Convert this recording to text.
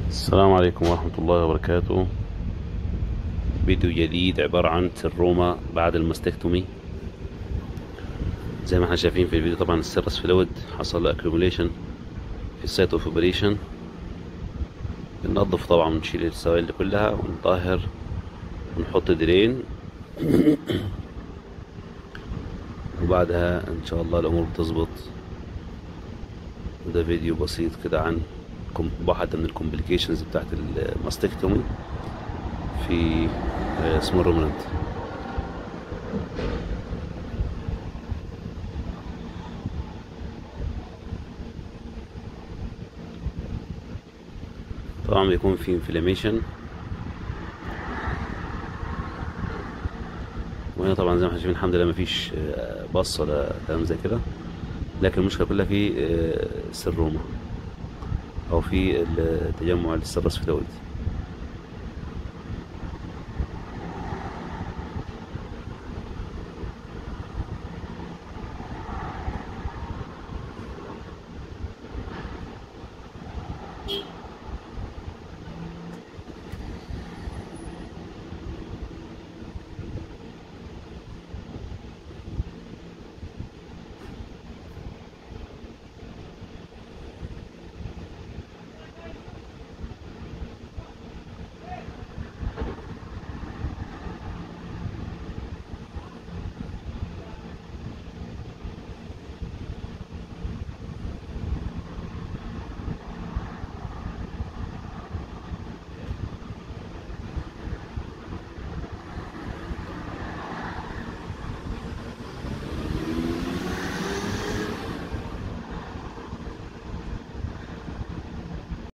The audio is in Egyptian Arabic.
السلام عليكم ورحمة الله وبركاته فيديو جديد عبارة عن سيروما بعد الماستكتومي زي ما احنا شايفين في الفيديو طبعا السيرس فلويد حصل له accumulation في السايت اوف اوبريشن بننظف طبعا بنشيل السوائل دي كلها ونطهر ونحط درين وبعدها ان شاء الله الامور بتظبط وده فيديو بسيط كده عن كم- واحدة من الكومبليكيشنز بتاعت الماستكتومي في سمول رومنانت طبعا بيكون في انفلاميشن وهنا طبعا زي ما احنا شايفين الحمد لله مفيش آه، بص ولا كلام زي كده لكن المشكلة كلها في آه، سيروما او في التجمع السيرس فلويد